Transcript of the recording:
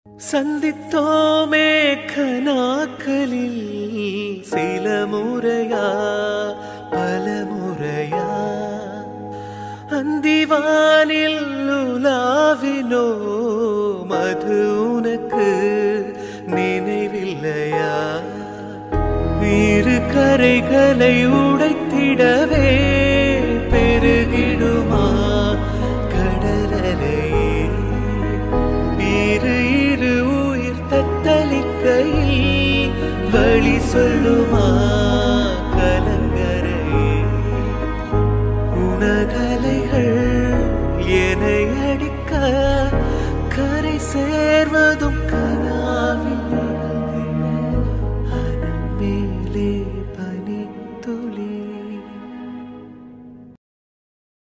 சந்தித்தோமே கனாக்களில் சில முறையா பல முறையா அந்திவானில் உலாவினோ மது உனக்கு நினைவில்லையா இரு கரைகளை உடைத்திடவே பெருகிடுமா கடலலையே இரு இரு உயிர் தத்தளிக்கையில் வழி சொல்லுமா கலங்கரையே உணகலைகள் என்னை அடிக்க கரை சேர்வதும்